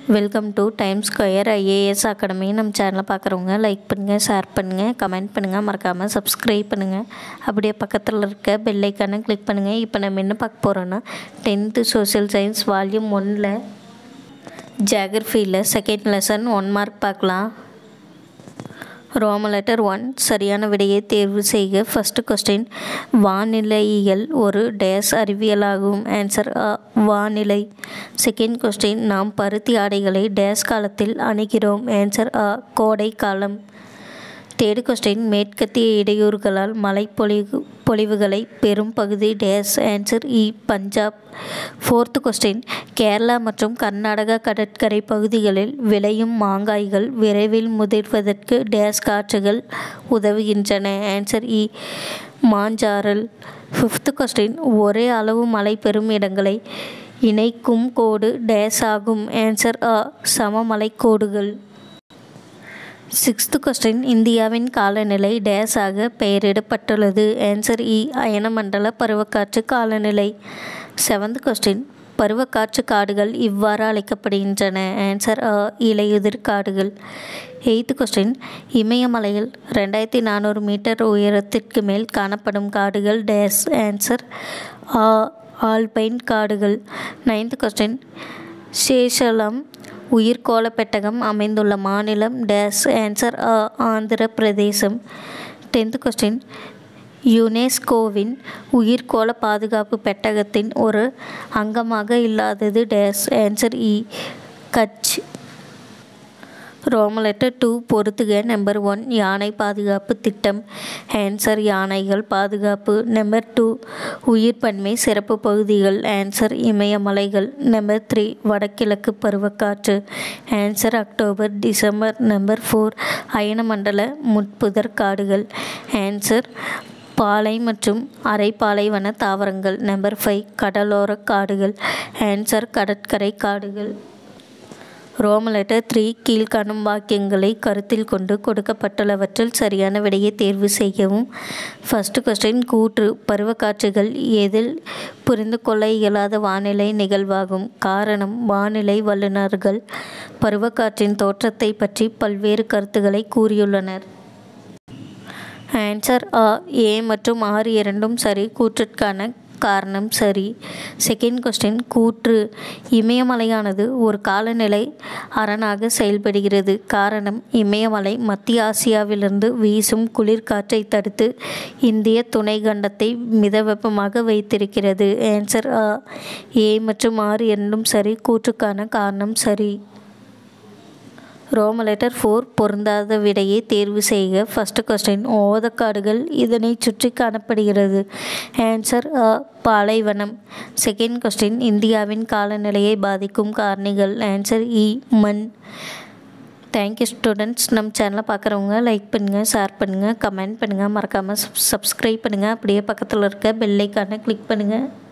welcome to Time Square IAS academy நம்ம சேனலை பார்க்குறவங்க லைக் பண்ணுங்கள் ஷேர் பண்ணுங்கள் கமெண்ட் பண்ணுங்கள் மறக்காமல் சப்ஸ்கிரைப் பண்ணுங்கள் அப்படியே பக்கத்தில் இருக்க பெல் ஐக்கானை கிளிக் பண்ணுங்கள் இப்போ நம்ம என்ன பார்க்க போகிறோன்னா டென்த்து சோஷியல் சயின்ஸ் வால்யூம் ஒன்னில் ஜியாகிரஃபியில் செகண்ட் லெசன் ஒன் மார்க் பார்க்கலாம் ரோம லெட்டர் ஒன் சரியான விடையை தேர்வு செய்க ஃபஸ்ட்டு கொஸ்டின் வானிலையியல் ஒரு டேஸ் அறிவியலாகும் ஆன்சர் அ வானிலை செகண்ட் கொஸ்டின் நாம் பருத்தி ஆடைகளை டேஸ் காலத்தில் அணிகிறோம் ஆன்சர் அ கோடை காலம் தேர்டு கொஸ்டின் மேற்கத்திய இடையூறுகளால் மழை பொழிவு பொழிவுகளை பெரும் பகுதி டேஸ் ஆன்சர் இ பஞ்சாப் ஃபோர்த்து கொஸ்டின் கேரளா மற்றும் கர்நாடகா கடற்கரை பகுதிகளில் விளையும் மாங்காய்கள் விரைவில் முதிர்வதற்கு டேஸ் காற்றுகள் உதவுகின்றன ஆன்சர் இ மாஞ்சாரல் ஃபிஃப்த்து கொஸ்டின் ஒரே அளவு மழை பெறும் இடங்களை இணைக்கும் கோடு டேஸ் ஆகும் ஆன்சர் அ சமமலைக்கோடுகள் சிக்ஸ்த்து கொஸ்டின் இந்தியாவின் காலநிலை டேஸாக பெயரிடப்பட்டுள்ளது ஆன்சர் இ அயனமண்டல பருவக்காற்று காலநிலை செவன்த் கொஸ்டின் பருவக்காற்று காடுகள் இவ்வாறு அழைக்கப்படுகின்றன ஆன்சர் அ இலையுதிர் காடுகள் எய்த்து கொஸ்டின் இமயமலையில் ரெண்டாயிரத்தி நானூறு மீட்டர் உயரத்திற்கு மேல் காணப்படும் காடுகள் டேஸ் ஆன்சர் ஆ ஆல்பைன் காடுகள் நைன்த் கொஸ்டின் சேஷலம் உயிர்கோள பெட்டகம் அமைந்துள்ள மாநிலம் டேஸ் ஆன்சர் அ ஆந்திர பிரதேசம் டென்த் கொஸ்டின் யுனெஸ்கோவின் உயிர்கோள பாதுகாப்பு பெட்டகத்தின் ஒரு அங்கமாக இல்லாதது டேஸ் ஆன்சர் இ கட்ச் ரோமலெட்டர் டூ பொறுத்துக நம்பர் ஒன் யானை பாதுகாப்பு திட்டம் ஆன்சர் யானைகள் பாதுகாப்பு நம்பர் டூ உயிர் பன்மை சிறப்பு பகுதிகள் ஆன்சர் இமயமலைகள் நம்பர் த்ரீ வடகிழக்கு பருவக்காற்று answer October December number four அயனமண்டல முட்புதர் காடுகள் ஆன்சர் பாலை மற்றும் அரை பாலைவன தாவரங்கள் நம்பர் ஃபைவ் கடலோர காடுகள் ஆன்சர் கடற்கரை காடுகள் ரோம லெட்டர் த்ரீ கீழ்காணும் வாக்கியங்களை கருத்தில் கொண்டு கொடுக்கப்பட்டுள்ளவற்றில் சரியான விடையை தேர்வு செய்யவும் ஃபஸ்ட்டு கொஸ்டின் கூற்று பருவக்காற்றுகள் எதில் புரிந்து கொள்ள இயலாத வானிலை நிகழ்வாகும் காரணம் வானிலை வல்லுநர்கள் பருவக்காற்றின் தோற்றத்தை பற்றி பல்வேறு கருத்துக்களை கூறியுள்ளனர் ஆன்சர் ஆ ஏ மற்றும் ஆறு இரண்டும் சரி கூற்றிற்கான காரணம் சரி செகண்ட் கொஸ்டின் கூற்று இமயமலையானது ஒரு காலநிலை அரணாக செயல்படுகிறது காரணம் இமயமலை மத்திய ஆசியாவிலிருந்து வீசும் குளிர்காற்றை தடுத்து இந்திய துணை கண்டத்தை மிதவெப்பமாக வைத்திருக்கிறது ஆன்சர் ஆ ஏ மற்றும் ஆறு இரண்டும் சரி கூற்றுக்கான காரணம் சரி ரோம லெட்டர் ஃபோர் பொருந்தாத விடையை தேர்வு செய்க ஃபஸ்ட்டு கொஸ்டின் ஓதக்காடுகள் இதனை சுற்றி காணப்படுகிறது ஆன்சர் அ பாலைவனம் செகண்ட் கொஸ்டின் இந்தியாவின் காலநிலையை பாதிக்கும் காரணிகள் ஆன்சர் இ மண் தேங்க்யூ ஸ்டூடெண்ட்ஸ் நம்ம சேனலை பார்க்குறவங்க லைக் பண்ணுங்கள் ஷேர் பண்ணுங்கள் கமெண்ட் பண்ணுங்கள் மறக்காமல் சப்ஸ்கிரைப் பண்ணுங்கள் அப்படியே பக்கத்தில் இருக்க பெல்லைக்கான கிளிக் பண்ணுங்கள்